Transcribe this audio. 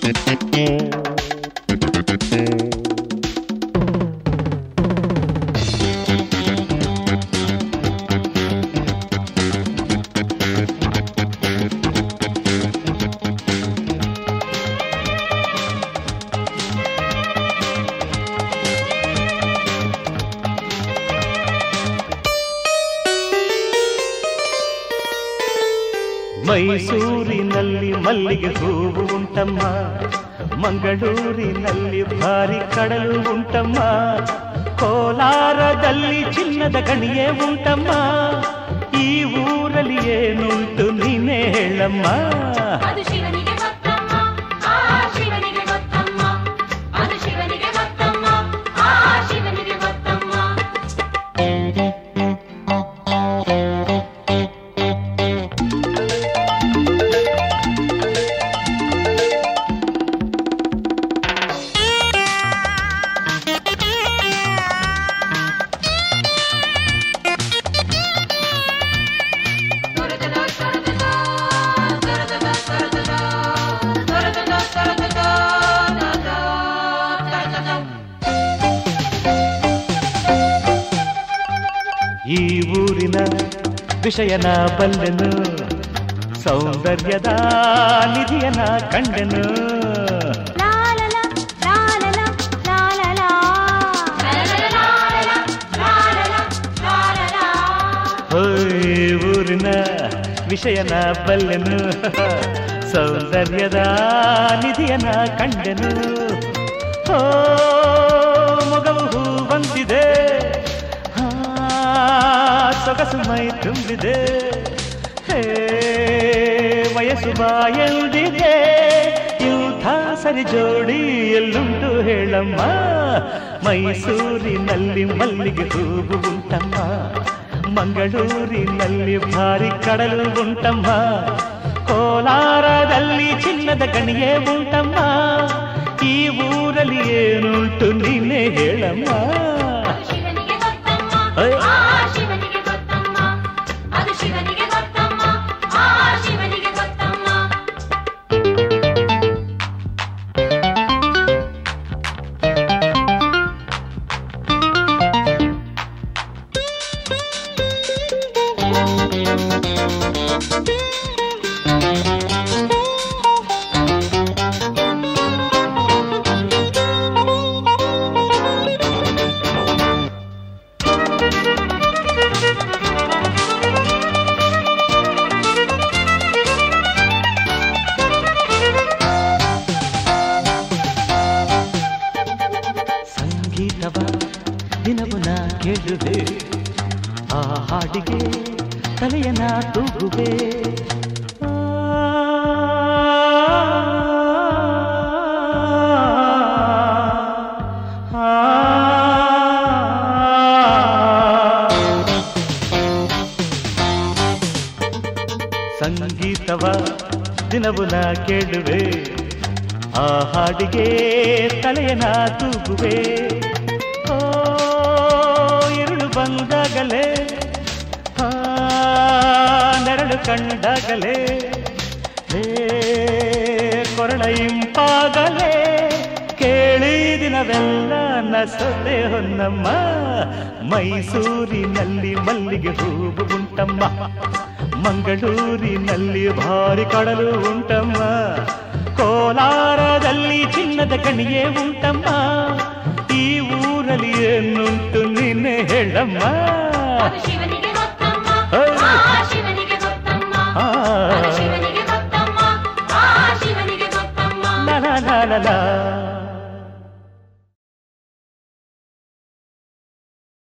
ಮೈಸೂರಿನಲ್ಲಿ ಮಲ್ಲಿಗೆ ಹೂವು ಉಂಟಮ್ಮ ಮಂಗಳೂರಿನಲ್ಲಿ ಭಾರಿ ಕಡಲು ಉಂಟಮ್ಮ ಕೋಲಾರದಲ್ಲಿ ಚಿನ್ನದ ಗಣಿಯೇ ಉಂಟಮ್ಮ ಈ ಊರಲ್ಲಿ ಏನುಂಟು ನೀನೇ ಹೇಳಮ್ಮ ಅದು ಶಿವನಿಗೆ ಗೊತ್ತಮ್ಮ ಆ ಶಿವನಿಗೆ ಗೊತ್ತಮ್ಮ ಅದು ಶಿವನಿಗೆ ಗೊತ್ತಮ್ಮ ಆ ಶಿವನಿಗೆ ಗೊತ್ತಮ್ಮ ದೊರೆತದ ದೊರೆತದ ದೊರೆತದ ದೊರೆತದ ದೊರೆತದ ದೊರೆತದ ದೊರೆತದ ಈ ಊರಿನ ವಿಷಯನ ಬಲ್ಲೆನು ಸೌಂದರ್ಯದ ನಿಧಿಯನ ಕಂಡೆನು ಹೋಯ್ ಊರಿನ ವಿಷಯನ ಬಲ್ಲೆನು ಸೌಂದರ್ಯದ ನಿಧಿಯನ ಕಂಡೆನು ಹೋ ಮೊಗವು ಹೂ ಬಂದಿದೆ ಹಾ, ಸೊಗಸು ಮೈ ತುಂಬಿದೆ ಹೇ ವಯಸ್ಸು ಬಾಯಲ್ದಿದೆ ಇಂಥ ಸರಿ ಜೋಡಿ ಎಲ್ಲುಂಟು ಹೇಳಮ್ಮ ಮೈಸೂರಿನಲ್ಲಿ ಮಲ್ಲಿಗೆ ಹೂವು ಉಂಟಮ್ಮ ಮಂಗಳೂರಿನಲ್ಲಿ ಭಾರಿ ಕಡಲು ಉಂಟಮ್ಮ ಕೋಲಾರದಲ್ಲಿ ಚಿನ್ನದ ಗಣಿಯೇ ಉಂಟಮ್ಮ ಈ ಊರಲ್ಲಿ ಏನುಂಟು ನೀನೇ ಹೇಳಮ್ಮ ಅದು ಶಿವನಿಗೆ ಗೊತ್ತಮ್ಮ ಐ. ಆ ಶಿವನಿಗೆ ಗೊತ್ತಮ್ಮ ಅದು ಶಿವನಿಗೆ ಗೊತ್ತಮ್ಮ ಆ ಶಿವನಿಗೆ ಗೊತ್ತಮ್ಮ ಸಂಗೀತವ ದಿನವು ನಾ ಕೇಳುವೆ ಆ ಹಾಡಿಗೆ ತಲೆಯನ ತೂಗುವೆ ಆ, ಆ, ಸಂಗೀತವ ದಿನವು ನಾ ಕೇಳುವೆ ಆ ಹಾಡಿಗೆ ತಲೆಯನ ತೂಗುವೆ ಓ ഇരുಳು ಬಂದಾಗಲೇ ಆ ನೆರಳು ಕಂಡಾಗಲೇ ಹೇ ಕೊರಳ ಇಂಪಾಗಲೇ ಕೇಳಿ ದಿನವೆಲ್ಲ ನಸದೆ ಹೊನ್ನಮ್ಮ ಮೈಸೂರಿನಲ್ಲಿ ಮಲ್ಲಿಗೆ ಹೂವು ಉಂಟಮ್ಮ ಮಂಗಳೂರಿನಲ್ಲಿ ಭಾರಿ ಕಡಲು ಉಂಟಮ್ಮ ಕೋಲಾರದಲ್ಲಿ ಚಿನ್ನದ ಗಣಿಯೇ ಉಂಟಮ್ಮ ಈ ಊರಲ್ಲಿ ಏನುಂಟು ನಿನ್ನೆ ಹೇಳಮ್ಮ ಅದು ಶಿವನಿಗೆ ಗೊತ್ತಮ್ಮ ಐ. ಆ ಶಿವನಿಗೆ ಗೊತ್ತಮ್ಮ ಆ. ಅದು ಶಿವನಿಗೆ ಗೊತ್ತಮ್ಮ ಆ ಶಿವನಿಗೆ ಗೊತ್ತಮ್ಮ ಲ ಲ ಲ ಲ ಲ